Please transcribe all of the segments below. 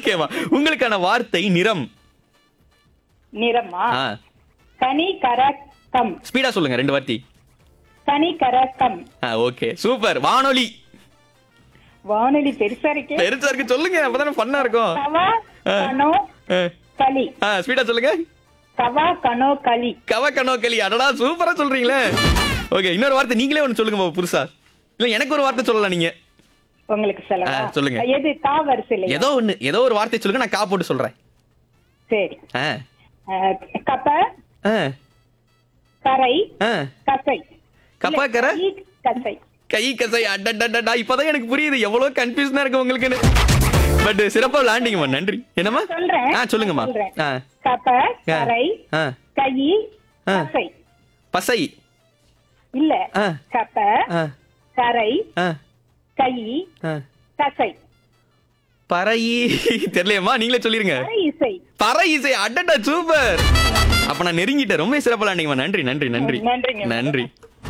ஓகேவா உங்களுக்கான வார்த்தை நிறம் நிறமா ஆ கனி கரக்கம் ஸ்பீடா சொல்லுங்க ரெண்டு வார்த்தை கனி கரக்கம் ஆ ஓகே சூப்பர் வானொலி வானொலி பெருசா இருக்கே பெருசா இருக்கு சொல்லுங்க அப்பதானே ஃபன்னா இருக்கும் கவா ஆ. கனோ ஆ. களி ஆ ஸ்பீடா சொல்லுங்க கவா கனோ களி கவ கனோ களி அடடா சூப்பரா சொல்றீங்களே ஓகே இன்னொரு வார்த்தை நீங்களே ஒன்னு சொல்லுங்க பாப்போம் புதுசா இல்ல எனக்கு ஒரு வார்த்தை சொல்லலாம் நீங்க உங்களுக்கு சொல்லவா ஆ, சொல்லுங்க. எது கா வரிசையில ஏதோ ஒண்ணு ஏதோ ஒரு வார்த்தை சொல்லுங்க நான் கா போட்டு சொல்றேன் சரி ஆ ஆ, கப்ப ஆ கரை ஆ கசை கப்பா கரை? இல்ல, ஈ, கசை கை கசை அடடடடா இப்பதான் எனக்கு புரியுது எவ்வளவு கன்ஃபியூஷனா இருக்கு உங்களுக்குன்னு பட் சிறப்பா விளையாண்டீங்கம்மா நன்றி என்னம்மா சொல்றேன் ஆ சொல்லுங்கம்மா சொல்றேன். ஆ கப்ப கரை ஆ கை ஆ. கசை பசை இல்ல ஆ. கப்ப ஆ கரை ஆ கை ஆ கசை பறை தெரியலையம்மா நீங்களே சொல்லிருங்க கரை இசை பறை இசை அடடா சூப்பர் அப்ப நான் நெருங்கிட்டேன் ரொம்ப சிறப்பா விளையாண்டீங்கம்மா நன்றி நன்றி நன்றி நன்றிங்க. நன்றி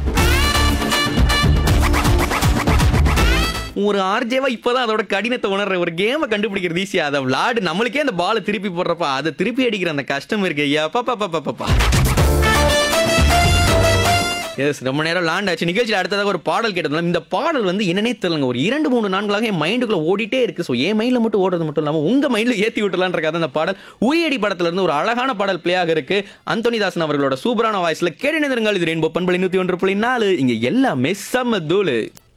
ஒரு ஆர்ஜேவா இப்பதான் அதோட கடினத்தை உணர்ற ஒரு கேமை கண்டுபிடிக்கிறது ஈஸியா அதை விளையாடு நம்மளுக்கே அந்த பாலை திருப்பி போடுறப்ப அதை திருப்பி அடிக்கிற அந்த கஷ்டம் இருக்கு ஐயா பாப்பா பாப்பா பாப்பா எஸ் ரொம்ப நேரம் லாண்ட் ஆச்சு நிகழ்ச்சியில் அடுத்ததாக ஒரு பாடல் கேட்டதுனால இந்த பாடல் வந்து என்னன்னே தெரியலங்க ஒரு இரண்டு மூணு நான்களாக என் மைண்டுக்குள்ள ஓடிட்டே இருக்கு ஸோ என் மைண்டில் மட்டும் ஓடுறது மட்டும் இல்லாமல் உங்க மைண்டில் ஏற்றி விட்டுலான்றக்காக அந்த பாடல் உரியடி படத்துல இருந்து ஒரு அழகான பாடல் பிளே ஆக இருக்கு அந்தோனிதாசன் அவர்களோட சூப்பரான வாய்ஸ்ல கேட்டு நிறுங்கள் இது ரெயின்போ பண்பலை நூத்தி ஒன்று புள்ளி நாலு இங்க எல்லாமே செம்ம தூளு